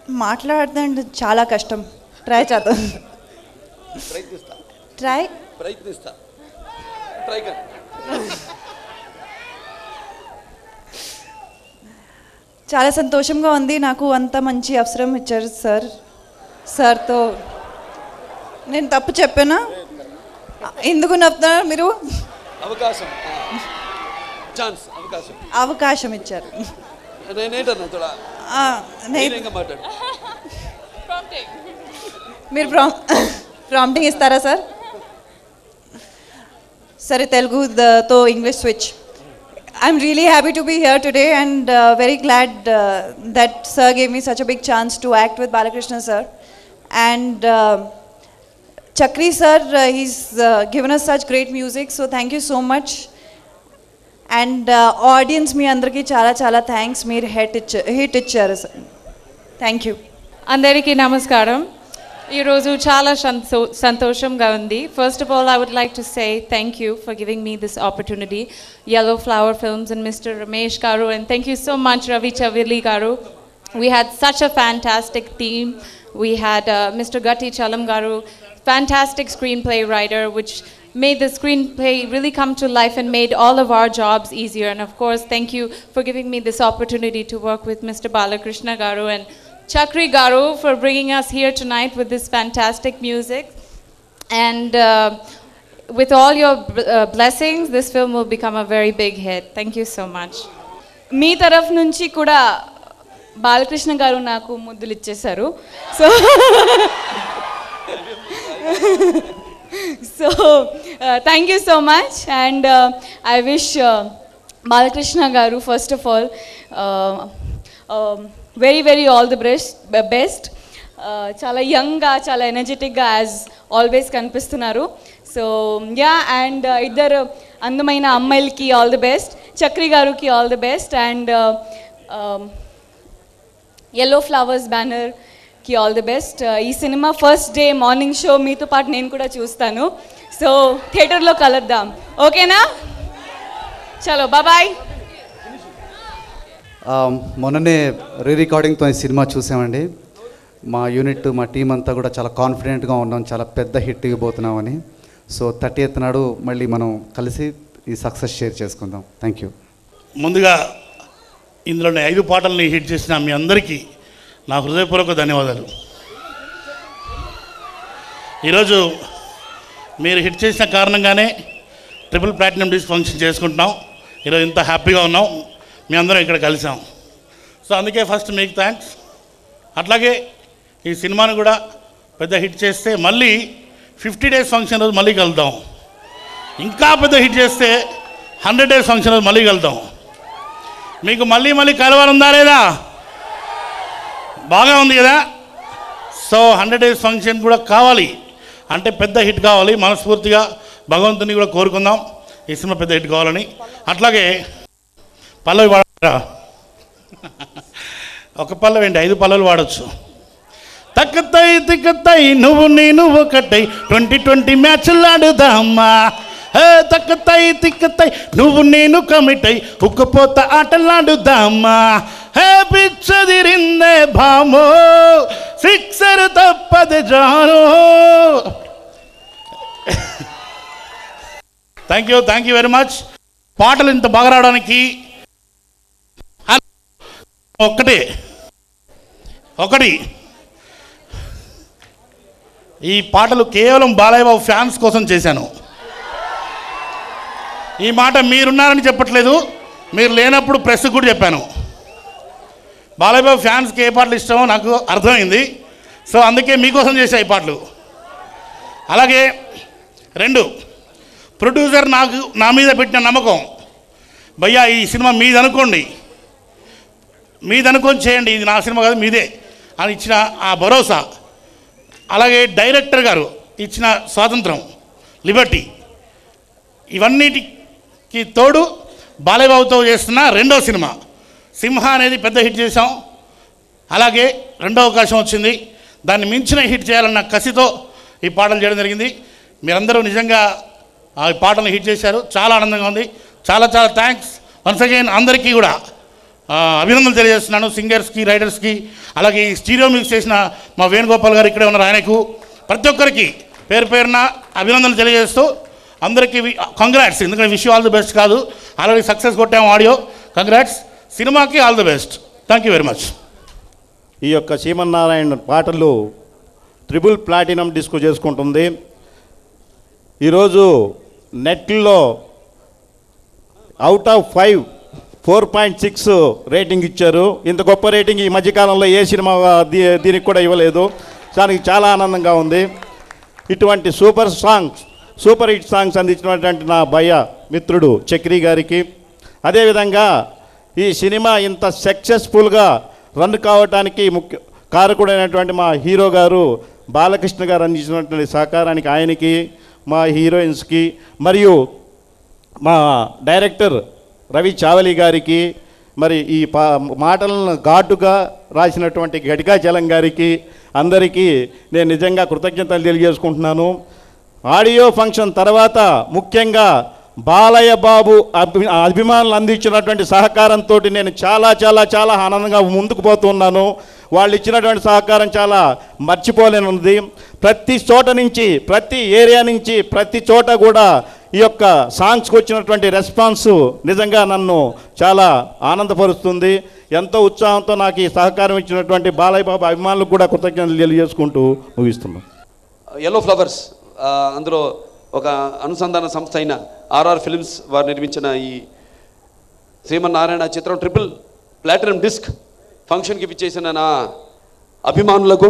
మాట్లాడదండి చాలా కష్టం ట్రై చేద్దాం ప్రయత్నిస్తా ట్రై ప్రయత్నిస్తా ట్రై కర్ చాలా సంతోషంగా ఉంది నాకు అంత మంచి అవసరం ఇచ్చారు సార్ సార్తో నేను తప్పు చెప్పానా ఎందుకు నవ్వుతున్నారు మీరు అవకాశం ఛాన్స్ అవకాశం అవకాశం ఇచ్చారు నేనేంటన్నా చూడ ఆ, నే- ధైర్యంగా మాట్లాడు మీరు ప్రాం ప్రాంప్టింగ్ ఇస్తారా సార్ సరే తెలుగుతో English switch I'm really happy to be here today and very glad that sir gave me such a big chance to act with Balakrishna sir and Chakri sir he's given us such great music so thank you so much and audience మీ అందరికీ చాలా చాలా thanks మీరు hit ఇచ్చారు hit ఇచ్చారు sir thank you అందరికీ నమస్కారం ఈరోజు చాలా సంతో సంతోషంగా ఉంది first of all I would like to say thank you for giving me this opportunity yellow flower films and mister Ramesh garu and thank you so much Ravi Chavirli garu We had such a fantastic theme. We had uh, Mr. Gatti Chalam Garu, fantastic screenplay writer, which made the screenplay really come to life and made all of our jobs easier. And of course, thank you for giving me this opportunity to work with Mr. Balakrishna Garu and Chakri Garu for bringing us here tonight with this fantastic music. And uh, with all your uh, blessings, this film will become a very big hit. Thank you so much. మీ తరఫు నుంచి కూడా బాలకృష్ణ గారు నాకు ముద్దులు ఇచ్చేశారు so so thank you so much and I wish Balakrishna garu first of all very very all the best best చాలా యంగ్గా చాలా ఎనర్జెటిక్గా యాజ్ ఆల్వేస్ కనిపిస్తున్నారు సో యా అండ్ ఇద్దరు అందమైన అమ్మాయిలకి ఆల్ ది బెస్ట్ చక్రి గారికి all the best and yellow flowers బ్యానర్కి ఆల్ ది బెస్ట్ ఈ cinema first day morning show మీతో పాటు నేను కూడా చూస్తాను సో థియేటర్లో కలుద్దాం ఓకేనా చలో బాయ్ ఆ, మొన్ననే రీ రికార్డింగ్తో ఈ సినిమా చూసామండి మా యూనిట్ మా టీం అంతా కూడా చాలా కాన్ఫిడెంట్గా ఉన్నాం చాలా పెద్ద హిట్ ఇవ్వబోతున్నామని సో థర్టీ ఎయిత్ నాడు మళ్ళీ మనం కలిసి ఈ సక్సెస్ షేర్ చేసుకుందాం థ్యాంక్ యూ ముందుగా ఇందులోని ఐదు పాటల్ని హిట్ చేసిన మీ అందరికీ నా హృదయపూర్వక ధన్యవాదాలు ఈరోజు మీరు హిట్ చేసిన కారణంగానే ట్రిపుల్ ప్లాటినం డిస్క్ ఫంక్షన్ చేసుకుంటున్నాం ఈరోజు ఇంత హ్యాపీగా ఉన్నాం మీ అందరం ఇక్కడ కలిసాం సో అందుకే ఫస్ట్ మీకు థ్యాంక్స్ అట్లాగే ఈ సినిమాను కూడా పెద్ద హిట్ చేస్తే మళ్ళీ ఫిఫ్టీ డేస్ ఫంక్షన్ రోజు మళ్ళీ కలుద్దాం ఇంకా పెద్ద హిట్ చేస్తే హండ్రెడ్ డేస్ ఫంక్షన్ రోజు మళ్ళీ కలుద్దాం మీకు మళ్ళీ మళ్ళీ కలవాలందా లేదా బాగా ఉంది కదా సో హండ్రెడ్ డేస్ ఫంక్షన్ కూడా కావాలి అంటే పెద్ద హిట్ కావాలి మనస్ఫూర్తిగా భగవంతుని కూడా కోరుకుందాం ఈ సినిమా పెద్ద హిట్ కావాలని అట్లాగే పల్లవి వాడరా ఒక పల్లవి ఏంటి ఐదు పల్లవులు వాడచ్చు తక్కతై తిక్కతై నువ్వు నేను ఒకటై ట్వంటీ ట్వంటీ మ్యాచ్లు ఆడుదామా హే తక్కతై తిక్కతై నువ్వు నేను కమిటై ఉక్కపోత ఆటలాడుదామా హే పిచ్చదిరిందే భామో సిక్సర్ తప్పదు జానో thank you thank you very much పాటలు ఇంత బాగా రావడానికి ఒక్కటే ఒకటి ఈ పాటలు కేవలం బాలయ్య బాబు ఫ్యాన్స్ కోసం చేశాను ఈ మాట మీరున్నారని చెప్పట్లేదు మీరు లేనప్పుడు ప్రెస్ కూడా చెప్పాను బాలయ్య బాబు ఫ్యాన్స్కి ఏ పాటలు ఇష్టమో నాకు అర్థమైంది సో అందుకే మీకోసం చేసా ఈ పాటలు అలాగే రెండు ప్రొడ్యూసర్ నాకు నా మీద పెట్టిన నమ్మకం భయ్యా ఈ సినిమా మీది అనుకోండి మీది అనుకొని చేయండి ఇది నా సినిమా కాదు మీదే అని ఇచ్చిన ఆ భరోసా అలాగే డైరెక్టర్ గారు ఇచ్చిన స్వాతంత్రం లిబర్టీ ఇవన్నిటికి తోడు బాలయ్యబాబుతో చేస్తున్న రెండో సినిమా సింహ అనేది పెద్ద హిట్ చేశాం అలాగే రెండో అవకాశం వచ్చింది దాన్ని మించిన హిట్ చేయాలన్న కసితో ఈ పాటలు చేయడం జరిగింది మీరందరూ నిజంగా ఆ పాటలను హిట్ చేశారు చాలా ఆనందంగా ఉంది చాలా చాలా థ్యాంక్స్ వన్స్ అగైన్ అందరికీ కూడా ఆ, అభినందనలు తెలియజేస్తున్నాను సింగర్స్కి రైడర్స్కి అలాగే ఈ స్టీరియో మిక్స్ చేసిన మా వేణుగోపాల్ గారు ఇక్కడే ఉన్నారు ఆయనకు ప్రతి ఒక్కరికి పేరు పేరున అభినందనలు తెలియజేస్తూ అందరికీ కంగ్రాట్స్ ఎందుకంటే విష్ ఆల్ ది బెస్ట్ కాదు ఆల్రెడీ సక్సెస్ కొట్టాము ఆడియో కంగ్రాట్స్ సినిమాకి all the best thank you very much ఈ యొక్క శ్రీమన్నారాయణ పాటలు ట్రిపుల్ ప్లాటినం డిస్క్ చేసుకుంటుంది ఈరోజు నెట్లో out of five four point six rating ఇచ్చారు ఇంత గొప్ప రేటింగ్ ఈ మధ్యకాలంలో ఏ సినిమా దీ- దీనికి కూడా ఇవ్వలేదు దానికి చాలా ఆనందంగా ఉంది ఇటువంటి super songs super hit songs అందించినటువంటి నా భయ మిత్రుడు చక్రి గారికి అదేవిధంగా ఈ సినిమా ఇంత సక్సెస్ఫుల్గా రన్ కావటానికి ముఖ్య కారకుడైనటువంటి మా హీరో గారు బాలకృష్ణ గారు అందించినటువంటి సహకారానికి ఆయనకి మా హీరోయిన్స్కి మరియు మా డైరెక్టర్ రవి చావలి గారికి మరి ఈ పా మాటలను ఘాటుగా రాసినటువంటి గడికాచలం గారికి అందరికీ నేను నిజంగా కృతజ్ఞతలు తెలియజేసుకుంటున్నాను ఆడియో ఫంక్షన్ తర్వాత ముఖ్యంగా బాలయ్య బాబు అభి అభిమానులు అందించినటువంటి సహకారంతో నేను చాలా చాలా చాలా ఆనందంగా ముందుకు పోతున్నాను వాళ్ళు ఇచ్చినటువంటి సహకారం చాలా మర్చిపోలేనుంది ప్రతి చోట నుంచి ప్రతి ఏరియా నుంచి ప్రతి చోట కూడా ఈ యొక్క సాంగ్స్కి వచ్చినటువంటి రెస్పాన్స్ నిజంగా నన్ను చాలా ఆనందపరుస్తుంది ఎంతో ఉత్సాహంతో నాకు ఈ సహకారం ఇచ్చినటువంటి బాలయ్య బాబు అభిమానులకు కూడా కృతజ్ఞతలు తెలియజేసుకుంటూ ముగిస్తున్నాను ఎల్లో ఫ్లవర్స్ ఆ, అందులో ఒక అనుసంధాన సంస్థ అయిన ఆర్ఆర్ ఫిల్మ్స్ వారు నిర్మించిన ఈ శ్రీమన్నారాయణ చిత్రం ట్రిపుల్ ప్లాటినం డిస్క్ ఫంక్షన్కి పిచ్చేసిన నా అభిమానులకు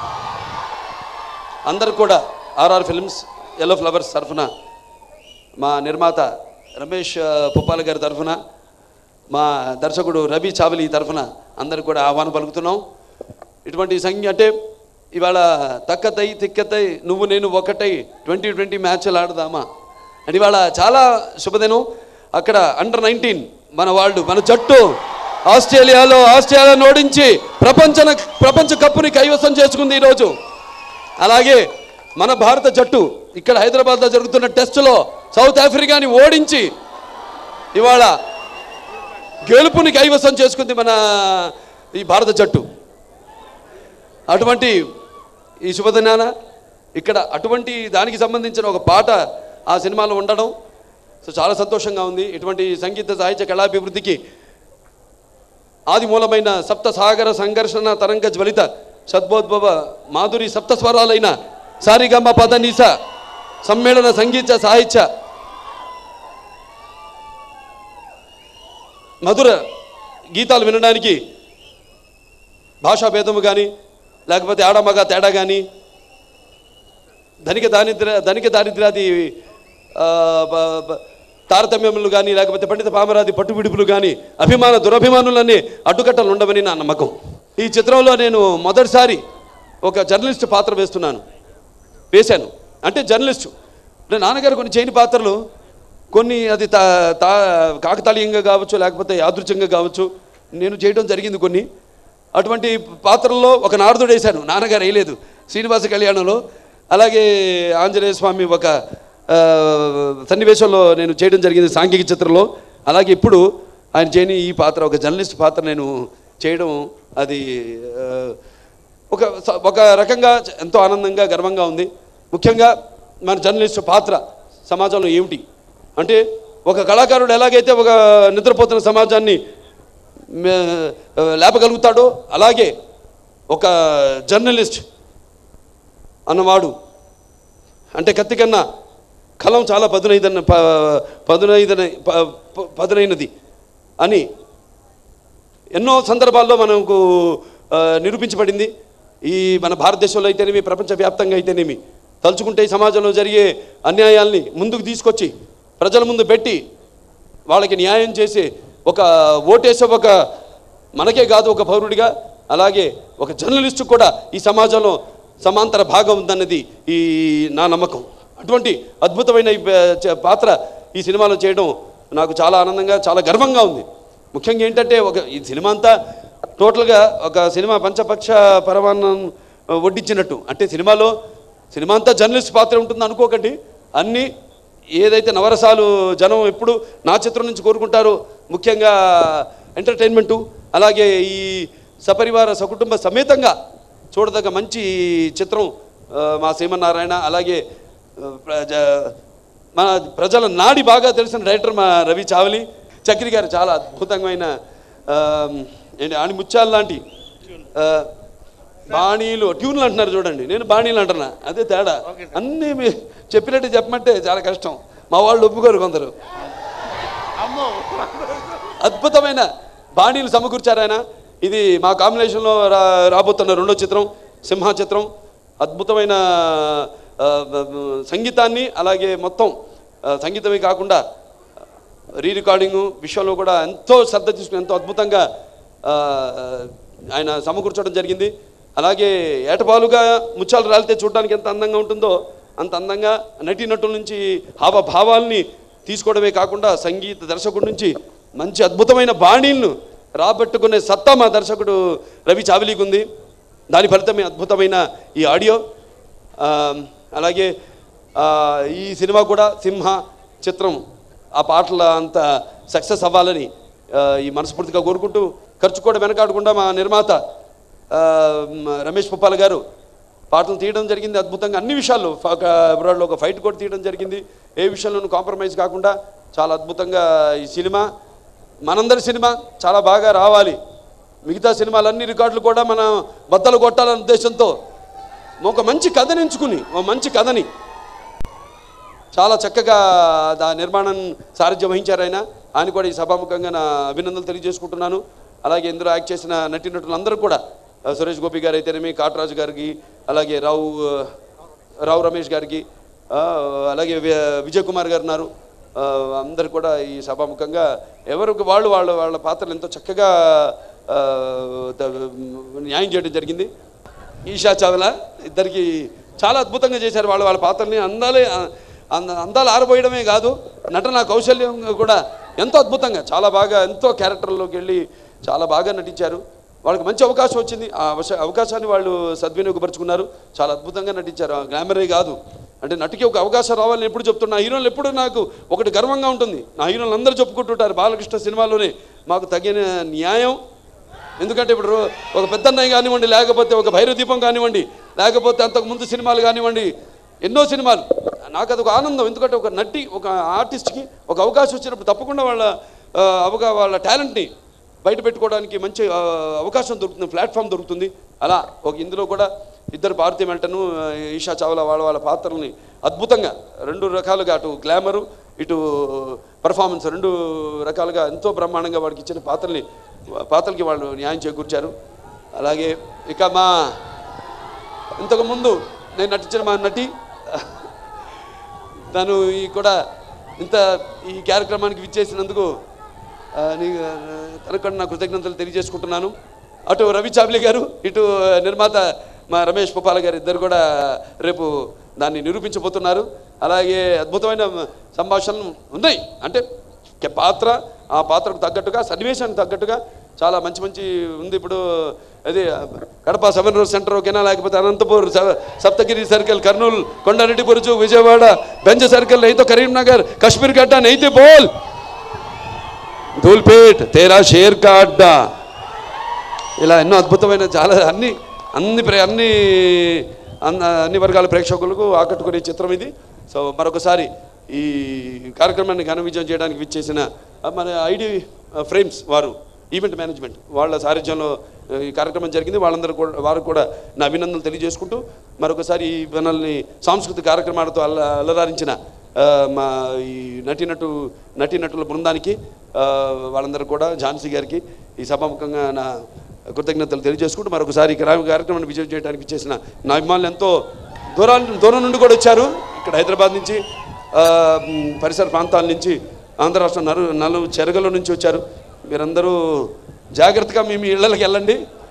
అందరు కూడా ఆర్ఆర్ ఫిల్మ్స్ ఎల్లో ఫ్లవర్స్ తరఫున మా నిర్మాత రమేష్ ఆ, పుప్పాల గారి తరఫున మా దర్శకుడు రవి చావలి తరఫున అందరు కూడా ఆహ్వానం పలుకుతున్నాం ఇటువంటి సంఖ్య అంటే ఇవాళ తక్కతై తిక్కతై నువ్వు నేను ఒకటై ట్వంటీ ట్వంటీ మ్యాచ్లు ఆడదామా అని ఇవాళ చాలా శుభదినం అక్కడ అండర్ నైన్టీన్ మన వాళ్ళు మన జట్టు ఆస్ట్రేలియాలో ఆస్ట్రేలియాను ఓడించి ప్రపంచ ప్రపంచ కప్పుని కైవసం చేసుకుంది ఈరోజు అలాగే మన భారత జట్టు ఇక్కడ హైదరాబాద్లో జరుగుతున్న టెస్టులో సౌత్ ఆఫ్రికాని ఓడించి ఇవాళ గెలుపుని కైవసం చేసుకుంది మన ఈ భారత జట్టు అటువంటి ఈ శుభదినాన ఇక్కడ అటువంటి దానికి సంబంధించిన ఒక పాట ఆ సినిమాలో ఉండడం సో చాలా సంతోషంగా ఉంది ఇటువంటి సంగీత సాహిత్య కళాభివృద్ధికి ఆది మూలమైన సప్త సాగర సంఘర్షణ తరంగ జ్వలిత సద్బోద్భవ మాధురి సప్త స్వరాలైన సారిగమ్మ పదనీస సమ్మేళన సంగీత సాహిత్య మధుర గీతాలు వినడానికి భాషా భేదము కానీ లేకపోతే ఆడమగ తేడా కానీ ధనిక దారిద్ర్య ధనిక దారిద్ర్యాది ఆ, బ- బ- తారతమ్యములు కానీ లేకపోతే పండిత పామరాది పట్టు విడుపులు కానీ అభిమాన దురభిమానులన్నీ అడ్డుకట్టలు ఉండవని నా నమ్మకం ఈ చిత్రంలో నేను మొదటిసారి ఒక జర్నలిస్ట్ పాత్ర వేస్తున్నాను వేశాను అంటే జర్నలిస్టు అంటే నాన్నగారు కొన్ని చేయని పాత్రలు కొన్ని అది తా తా కాకతాళీయంగా కావచ్చు లేకపోతే యాదృచ్ఛంగా కావచ్చు నేను చేయడం జరిగింది కొన్ని అటువంటి పాత్రల్లో ఒక నారదుడు వేశాను నాన్నగారు వేయలేదు శ్రీనివాస కళ్యాణంలో అలాగే ఆంజనేయ స్వామి ఒక ఆ, సన్నివేశంలో నేను చేయడం జరిగింది సాంఘిక చిత్రంలో అలాగే ఇప్పుడు ఆయన చేయని ఈ పాత్ర ఒక జర్నలిస్ట్ పాత్ర నేను చేయడం అది ఆ, ఒక స- ఒక రకంగా ఎంతో ఆనందంగా గర్వంగా ఉంది ముఖ్యంగా మన జర్నలిస్ట్ పాత్ర సమాజంలో ఏమిటి అంటే ఒక కళాకారుడు ఎలాగైతే ఒక నిద్రపోతున్న సమాజాన్ని మే- లేపగలుగుతాడో అలాగే ఒక జర్నలిస్ట్ అన్నవాడు అంటే కత్తి కన్నా కలం చాలా పదునైదన్న ప- పదునైదన ప- ప- పదునైనది అని ఎన్నో సందర్భాల్లో మనకు ఆ, నిరూపించబడింది ఈ మన భారతదేశంలో అయితేనేమి ప్రపంచవ్యాప్తంగా అయితేనేమి తలుచుకుంటే ఈ సమాజంలో జరిగే అన్యాయాల్ని ముందుకు తీసుకొచ్చి ప్రజల ముందు పెట్టి వాళ్ళకి న్యాయం చేసి ఒక ఓటేసే ఒక మనకే కాదు ఒక పౌరుడిగా అలాగే ఒక జర్నలిస్టు కూడా ఈ సమాజంలో సమాంతర భాగం ఉందన్నది ఈ నా నమ్మకం అటువంటి అద్భుతమైన ఈ ప- చ- పాత్ర ఈ సినిమాలో చేయడం నాకు చాలా ఆనందంగా చాలా గర్వంగా ఉంది ముఖ్యంగా ఏంటంటే ఒక ఈ సినిమా అంతా టోటల్గా ఒక సినిమా పంచపక్ష పరమాన్నం వడ్డించినట్టు అంటే సినిమాలో సినిమా అంతా జర్నలిస్ట్ పాత్ర ఉంటుంది అనుకోకండి అన్నీ ఏదైతే నవరసాలు జనం ఎప్పుడు నా చిత్రం నుంచి కోరుకుంటారో ముఖ్యంగా ఎంటర్టైన్మెంటు అలాగే ఈ సపరివార సకుటుంబ సమేతంగా చూడదగ్గ మంచి చిత్రం ఆ, మా శ్రీమన్నారాయణ అలాగే ఆ, ప్రజ మన ప్రజల నాడి బాగా తెలిసిన డైరెక్టర్ మా రవి చావలి చక్రి గారు చాలా అద్భుతమైన ఆ, ఏంటి ఆని ముత్యాల లాంటి ఆ, బాణీలు ట్యూన్లు అంటున్నారు చూడండి నేను బాణీలు అంటున్నా అదే తేడా అన్నీ మీ- చెప్పినట్టు చెప్పమంటే చాలా కష్టం మా వాళ్ళు ఒప్పుకోరు కొందరు అద్భుతమైన బాణీలు సమకూర్చారు ఆయన ఇది మా కాంబినేషన్లో రా రాబోతున్న రెండో చిత్రం సింహ చిత్రం అద్భుతమైన ఆ, సంగీతాన్ని అలాగే మొత్తం ఆ, సంగీతమే కాకుండా రీ రికార్డింగు విషయంలో కూడా ఎంతో శ్రద్ధ తీసుకుని ఎంతో అద్భుతంగా ఆ, ఆయన సమకూర్చడం జరిగింది అలాగే ఏటపాలుగా ముత్యాలు రాలితే చూడడానికి ఎంత అందంగా ఉంటుందో అంత అందంగా నటీనటుల నుంచి హావభావాల్ని తీసుకోవడమే కాకుండా సంగీత దర్శకుడి నుంచి మంచి అద్భుతమైన బాణీలను రాబట్టుకునే సత్తా మా దర్శకుడు రవి చావిలీకి ఉంది దాని ఫలితమే అద్భుతమైన ఈ ఆడియో ఆ, అలాగే ఆ, ఈ సినిమా కూడా సింహ చిత్రం ఆ పాటల అంత సక్సెస్ అవ్వాలని ఆ, ఈ మనస్ఫూర్తిగా కోరుకుంటూ ఖర్చు కూడా వెనకాడకుండా మా నిర్మాత ఆ, మ- రమేష్ పుప్పాల గారు పాటలు తీయడం జరిగింది అద్భుతంగా అన్ని విషయాల్లో ఫ- ఒక అబ్రాడ్లో ఒక ఫైట్ కూడా తీయడం జరిగింది ఏ విషయంలోనూ కాంప్రమైజ్ కాకుండా చాలా అద్భుతంగా ఈ సినిమా మనందరి సినిమా చాలా బాగా రావాలి మిగతా సినిమాలన్ని రికార్డులు కూడా మనం బద్దలు కొట్టాలనే ఉద్దేశంతో ఒక మంచి కథని ఎంచుకుని ఒక మంచి కథని చాలా చక్కగా దా నిర్మాణం సారథ్యం వహించారు ఆయన ఆయన కూడా ఈ సభాముఖంగా నా అభినందనలు తెలియజేసుకుంటున్నాను అలాగే ఇందులో యాక్ట్ చేసిన నటీనటులందరూ కూడా ఆ, సురేష్ గోపి గారు అయితేనేమి కాటరాజు గారికి అలాగే రావు ఆ, రావు రమేష్ గారికి ఆ, అలాగే వి- విజయ్ కుమార్ గారు ఉన్నారు ఆ, అందరు కూడా ఈ సభాముఖంగా ఎవరికి వాళ్ళు వాళ్ళ వాళ్ళ పాత్రలు ఎంతో చక్కగా ఆ, ద- న్యాయం చేయడం జరిగింది ఈషా చావలా ఇద్దరికి చాలా అద్భుతంగా చేశారు వాళ్ళు వాళ్ళ పాత్రల్ని అందాలే అంద- అందాలు ఆరబోయడమే కాదు నటన కౌశల్యం కూడా ఎంతో అద్భుతంగా చాలా బాగా ఎంతో క్యారెక్టర్లోకి వెళ్ళి చాలా బాగా నటించారు వాళ్ళకి మంచి అవకాశం వచ్చింది ఆ అవశ- అవకాశాన్ని వాళ్ళు సద్వినియోగపరుచుకున్నారు చాలా అద్భుతంగా నటించారు ఆ గ్లామరే కాదు అంటే నటికి ఒక అవకాశం రావాలని ఎప్పుడు చెప్తున్నా హీరోలు ఎప్పుడు నాకు ఒకటి గర్వంగా ఉంటుంది నా హీరోలు అందరూ చెప్పుకుంటుంటారు బాలకృష్ణ సినిమాలోనే మాకు తగిన న్యాయం ఎందుకంటే ఇప్పుడు రో- ఒక పెద్దన్నయ్య కానివ్వండి లేకపోతే ఒక భైరవ దీపం కానివ్వండి లేకపోతే అంతకు ముందు సినిమాలు కానివ్వండి ఎన్నో సినిమాలు నాకు అది ఒక ఆనందం ఎందుకంటే ఒక నటి ఒక ఆర్టిస్ట్కి ఒక అవకాశం వచ్చినప్పుడు తప్పకుండా వాళ్ళ ఆ, అవగా వాళ్ళ టాలెంట్ని బయట పెట్టుకోవడానికి మంచి ఆ, అవకాశం దొరుకుతుంది ప్లాట్ఫామ్ దొరుకుతుంది అలా ఒక ఇందులో కూడా ఇద్దరు భారతీయ మెంటను ఆ, ఈషా చావ్లా వాళ్ళ వాళ్ళ పాత్రల్ని అద్భుతంగా రెండు రకాలుగా అటు గ్లామరు ఇటు పర్ఫార్మెన్స్ రెండు రకాలుగా ఎంతో బ్రహ్మాండంగా వాడికి ఇచ్చిన పాత్రల్ని పాత్రలకి వాళ్ళు న్యాయం చేకూర్చారు అలాగే ఇక మా ఇంతకుముందు నేను నటించిన మా నటి తను ఈ కూడా ఇంత ఈ కార్యక్రమానికి విచ్చేసినందుకు ఆ, నీ తనకు కూడా నా కృతజ్ఞతలు తెలియజేసుకుంటున్నాను అటు రవి చాబ్లీ గారు ఇటు నిర్మాత మా రమేష్ పుపాల గారు ఇద్దరు కూడా రేపు దాన్ని నిరూపించబోతున్నారు అలాగే అద్భుతమైన సంభాషణలు ఉన్నాయి అంటే కే- పాత్ర ఆ పాత్రకు తగ్గట్టుగా సన్నివేశానికి తగ్గట్టుగా చాలా మంచి మంచి ఉంది ఇప్పుడు అది కడప సెవెన్ రోడ్ సెంటర్ ఓకేనా లేకపోతే అనంతపూర్ స- సప్తగిరి సర్కిల్ కర్నూలు కొండారెడ్డి పురుచు విజయవాడ బెంజ సర్కిల్ నైతో కరీంనగర్ కశ్మీర్ గడ్డ నైతే బోల్ ధూల్పేట్ తేరా షేర్ కా అడ్డా ఇలా ఎన్నో అద్భుతమైన చాలా అన్ని అన్ని ప్రే అన్ని అన్న- అన్ని వర్గాల ప్రేక్షకులకు ఆకట్టుకునే చిత్రం ఇది సో మరొకసారి ఈ కార్యక్రమాన్ని ఘన విజయం చేయడానికి విచ్చేసిన ఆ, మన ఐడి ఫ్రేమ్స్ వారు ఈవెంట్ మేనేజ్మెంట్ వాళ్ళ సారథ్యంలో ఆ, ఈ కార్యక్రమం జరిగింది వాళ్ళందరూ కూడా వారు కూడా నా అభినందనలు తెలియజేసుకుంటూ మరొకసారి ఈ మనల్ని సాంస్కృతిక కార్యక్రమాలతో అల్ల అల్లరారించిన ఆ, మా ఈ నటీనటు నటీనటుల బృందానికి ఆ, వాళ్ళందరూ కూడా ఝాన్సీ గారికి ఈ సభాముఖంగా నా కృతజ్ఞతలు తెలియజేసుకుంటూ మరొకసారి ఈ కార్య- కార్యక్రమాన్ని విజయం చేయడానికి చేసిన నా అభిమానులు ఎంతో దూరాన్ని దూరం నుండి కూడా వచ్చారు ఇక్కడ హైదరాబాద్ నుంచి ఆ, మ్, పరిసర ప్రాంతాల నుంచి ఆంధ్ర రాష్ట్రం నలు నలు చెరగల నుంచి వచ్చారు మీరందరూ జాగ్రత్తగా మీ మీ ఇళ్ళకి వెళ్ళండి